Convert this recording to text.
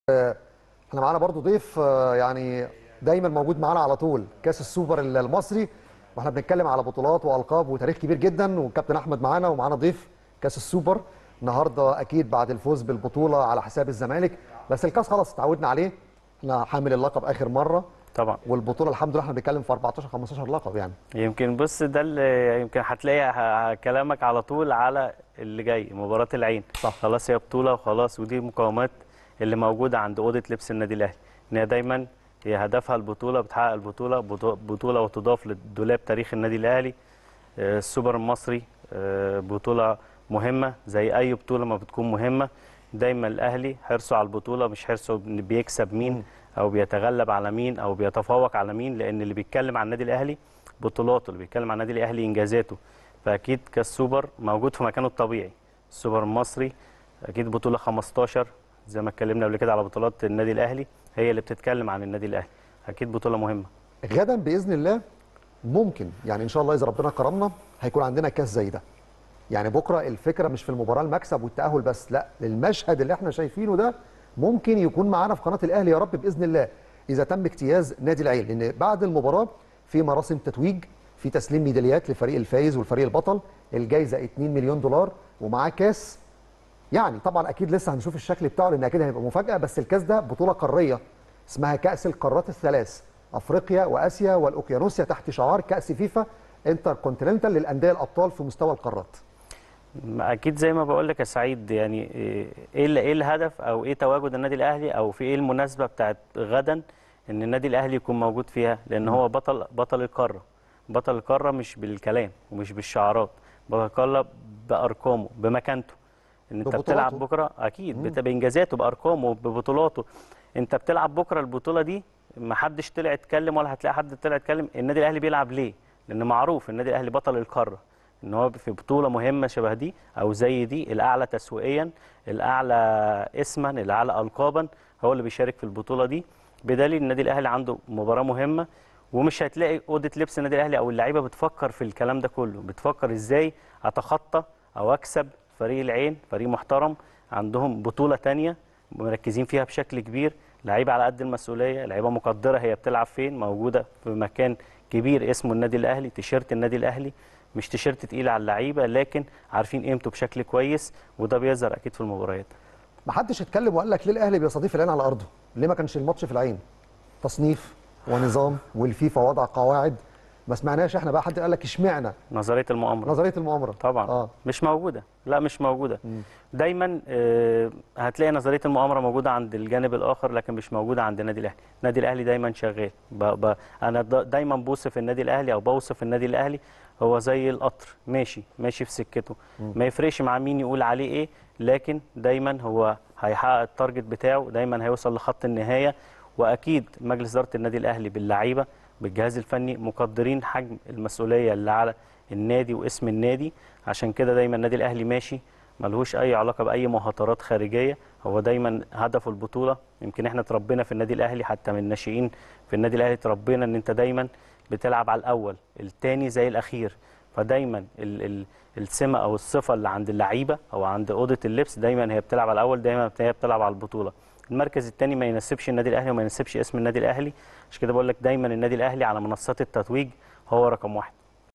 احنا معانا برضو ضيف آه، يعني دايما موجود معانا على طول كاس السوبر المصري واحنا بنتكلم على بطولات والقاب وتاريخ كبير جدا والكابتن احمد معانا ومعانا ضيف كاس السوبر النهارده اكيد بعد الفوز بالبطوله على حساب الزمالك بس الكاس خلاص اتعودنا عليه احنا حامل اللقب اخر مره طبعا والبطوله الحمد لله احنا بنتكلم في 14 15 لقب يعني يمكن بص ده اللي يمكن هتلاقي ه- كلامك على طول على اللي جاي مباراة العين صح. خلاص هي بطولة وخلاص ودي المقاومات اللي موجودة عند أوضة لبس النادي الأهلي إن هي دايما هي هدفها البطولة بتحقق البطولة بطو- بطولة وتضاف لدولاب تاريخ النادي الأهلي آه، السوبر المصري آه، بطولة مهمة زي أي بطولة ما بتكون مهمة دايما الأهلي حرصه على البطولة مش حرصه إن بيكسب مين أو بيتغلب على مين أو بيتفوق على مين لأن اللي بيتكلم عن النادي الأهلي بطولاته اللي بيتكلم عن النادي الأهلي إنجازاته فأكيد كاس سوبر موجود في مكانه الطبيعي السوبر المصري أكيد بطولة 15 زي ما اتكلمنا قبل كده على بطولات النادي الأهلي هي اللي بتتكلم عن النادي الأهلي أكيد بطولة مهمة غدا باذن الله ممكن يعني ان شاء الله اذا ربنا كرمنا هيكون عندنا كاس زي ده يعني بكره الفكره مش في المباراه المكسب والتاهل بس لا المشهد اللي احنا شايفينه ده ممكن يكون معانا في قناه الاهلي يا رب باذن الله اذا تم اجتياز نادي العين لان بعد المباراه في مراسم تتويج في تسليم ميداليات لفريق الفايز والفريق البطل الجائزه 2 مليون دولار ومعاه كاس يعني طبعا اكيد لسه هنشوف الشكل بتاعه لان اكيد هيبقى مفاجاه بس الكاس ده بطوله قاريه اسمها كاس القارات الثلاث افريقيا واسيا والاوقيانوسيا تحت شعار كاس فيفا انتر كونتيننتال للانديه الابطال في مستوى القارات اكيد زي ما بقول لك يا سعيد يعني ايه ال- ايه الهدف او ايه تواجد النادي الاهلي او في ايه المناسبه بتاعت غدا ان النادي الاهلي يكون موجود فيها لان هو بطل بطل القاره بطل القاره مش بالكلام ومش بالشعارات بطل القاره بارقامه بمكانته ان انت ببطولاته. بتلعب بكره اكيد بت- بانجازاته بارقامه ببطولاته انت بتلعب بكره البطوله دي ما حدش طلع يتكلم ولا هتلاقي حد طلع يتكلم النادي الاهلي بيلعب ليه لان معروف النادي الاهلي بطل القاره ان هو في بطوله مهمه شبه دي او زي دي الاعلى تسويقيا الاعلى اسما الاعلى القابا هو اللي بيشارك في البطوله دي بدليل النادي الاهلي عنده مباراه مهمه ومش هتلاقي اوضه لبس النادي الاهلي او اللعيبه بتفكر في الكلام ده كله بتفكر ازاي اتخطى او اكسب فريق العين فريق محترم عندهم بطوله تانية مركزين فيها بشكل كبير لعيبه على قد المسؤوليه لعيبه مقدره هي بتلعب فين موجوده في مكان كبير اسمه النادي الاهلي تيشيرت النادي الاهلي مش تيشيرت تقيل على اللعيبه لكن عارفين قيمته بشكل كويس وده بيظهر اكيد في المباريات ما حدش اتكلم وقال لك ليه الاهلي بيستضيف العين على ارضه ليه ما كانش الماتش في العين تصنيف ونظام والفيفا وضع قواعد ما سمعناش احنا بقى حد قال لك اشمعنى نظريه المؤامره نظريه المؤامره طبعا اه مش موجوده لا مش موجوده دايما آه، هتلاقي نظريه المؤامره موجوده عند الجانب الاخر لكن مش موجوده عند النادي الاهلي النادي الاهلي دايما شغال ب... ب... انا د... دايما بوصف النادي الاهلي او بوصف النادي الاهلي هو زي القطر ماشي ماشي في سكته ما يفرقش مع مين يقول عليه ايه لكن دايما هو هيحقق التارجت بتاعه دايما هيوصل لخط النهايه واكيد مجلس اداره النادي الاهلي باللعيبه بالجهاز الفني مقدرين حجم المسؤوليه اللي على النادي واسم النادي عشان كده دايما النادي الاهلي ماشي ملهوش اي علاقه باي مهاترات خارجيه هو دايما هدفه البطوله يمكن احنا اتربينا في النادي الاهلي حتى من الناشئين في النادي الاهلي اتربينا ان انت دايما بتلعب على الاول الثاني زي الاخير فدايما ال ال السمه او الصفه اللي عند اللعيبه او عند اوضه اللبس دايما هي بتلعب على الاول دايما هي بتلعب على البطوله المركز الثاني ما يناسبش النادي الاهلي وما يناسبش اسم النادي الاهلي عشان كده بقول لك دايما النادي الاهلي على منصات التتويج هو رقم واحد